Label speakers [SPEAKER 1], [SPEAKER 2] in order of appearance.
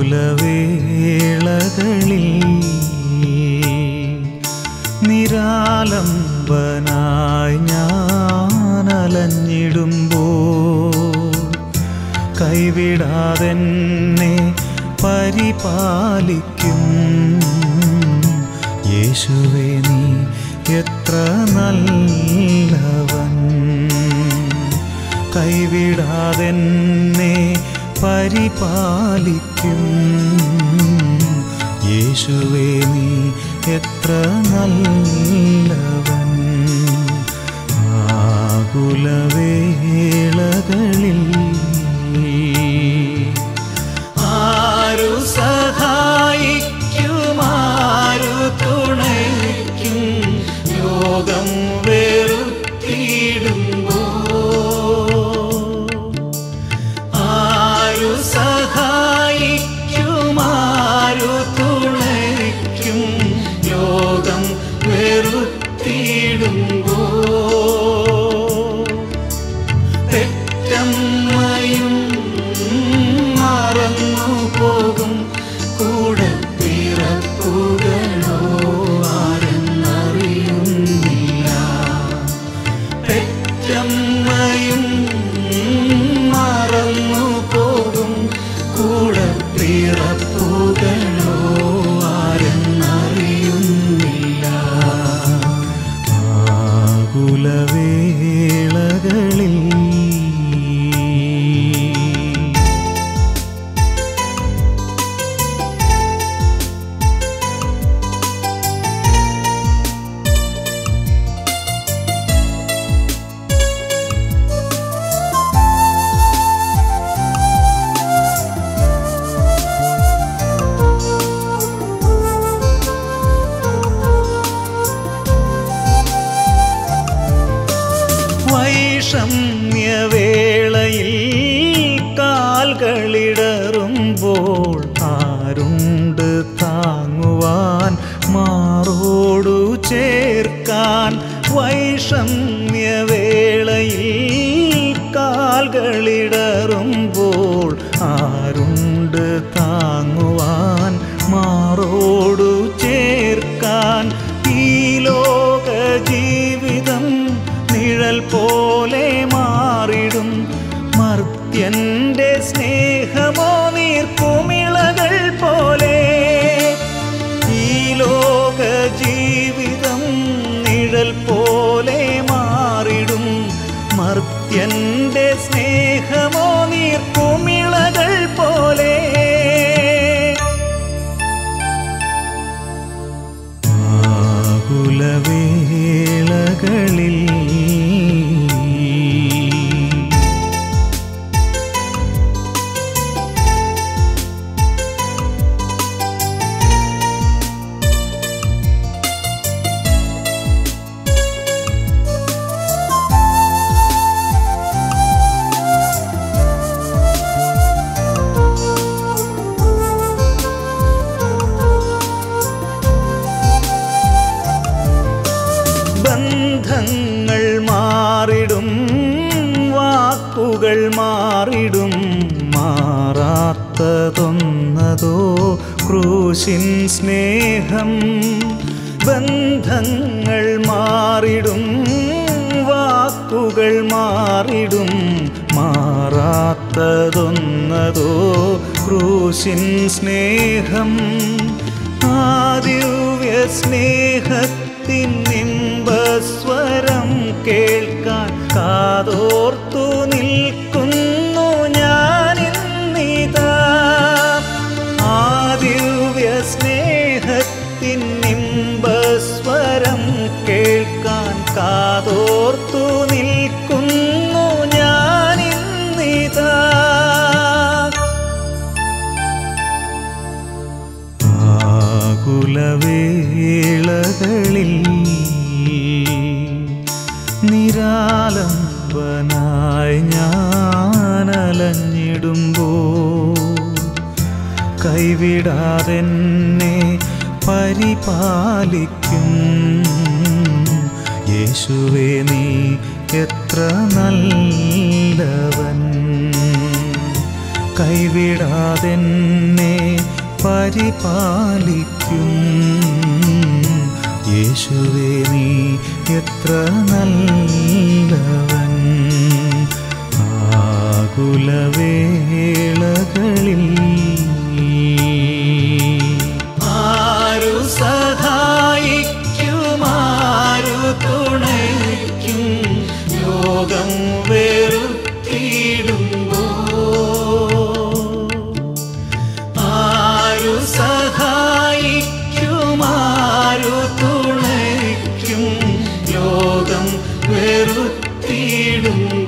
[SPEAKER 1] ആകുലവേളകളിൽ നിരാലംബനായി ഞാൻ അലഞ്ഞിടുമ്പോൾ കൈവിടാതെന്നെ പരിപാലിക്കും യേശുവേ നീ എത്ര നല്ലവൻ കൈവിടാതെന്നെ പരിപാലിക്കും യേശുവേ നീ എത്ര നല്ലവൻ ആകുലവേളകളിൽ ആരു സഹായിക്കുമാരു തുണയ്ക്കും ലോകം വെറുത്തിടുമ്പോ ആരു സഹായിക്കുമാരു തുണയ്ക്കും ലോകം വെറുത്തിടുമ്പോ തെറ്റമ്മയും മറന്നു പോകും കൂടെ പിറപ്പുകളോ ആരെന്നറിയുന്നില്ല പെറ്റമ്മയും മറന്നു പോകും കൂടെ പിറപ്പുകളോ ആരെന്നറിയുന്നില്ല ആകുലവേളകളിൽ വൈഷമ്യവേളയിൽ കാൽകളിടറുമ്പോൾ ആരുണ്ട് താങ്ങുവാൻ മാറോടു ചേർക്കാൻ വൈഷമ്യവേളയിൽ കാൽകളിടറുമ്പോൾ ആരുണ്ട് താങ്ങുവാൻ മാറോടു ചേർക്കാൻ ഈ ലോക ജീവിതം നിഴൽ പോലെ മാറിടും മർത്യന്റെ സ്നേഹമോ നീർക്കുമിളകൾ പോലെ ഈ ലോക ജീവിതം നിഴൽ പോലെ മാറിടും മർത്യന്റെ സ്നേഹമോ നീർക്കുമിളകൾ പോലെ ആകുലവേളകളിൽ ബന്ധങ്ങൾ മാറിടും വാക്കുകൾ മാറിടും മാറാത്തതൊന്നതോ ക്രൂശിൻ സ്നേഹം ബന്ധങ്ങൾ മാറിടും വാക്കുകൾ മാറിടും മാറാത്തതൊന്നതോ ക്രൂശിൻ സ്നേഹം ആ ദിവ്യ സ്നേഹത്തിൻ നിമ്പസ്വരം കേൾക്കാൻ കാതോർത്തു നിൽക്കുന്നു ഞാനിന്നിതാ ആ ദിവ്യ സ്നേഹത്തിൻ നിമ്പസ്വരം കേൾക്കാൻ കാതോർത്തു നിൽക്കുന്നു ഞാനിന്നിതാ ആകുലവേളകളിൽ നിരാലംബനായി ഞാൻ അലഞ്ഞിടുമ്പോൾ കൈവിടാതെന്നെ പരിപാലിക്കും യേശുവേ നീ എത്ര നല്ലവൻ കൈവിടാതെന്നെ പരിപാലിക്കും യേശുവേ നീ എത്ര നല്ലവൻ ആകുലവേളകളിൽ ആരു സഹായിക്കും ആരു തുണയ്ക്കും ലോകം വെറുത്തിടുമ്പോ ആരു സഹായിക്കും ആരു തുണയ്ക്കും ലോകം വെറുത്തിടുമ്പോ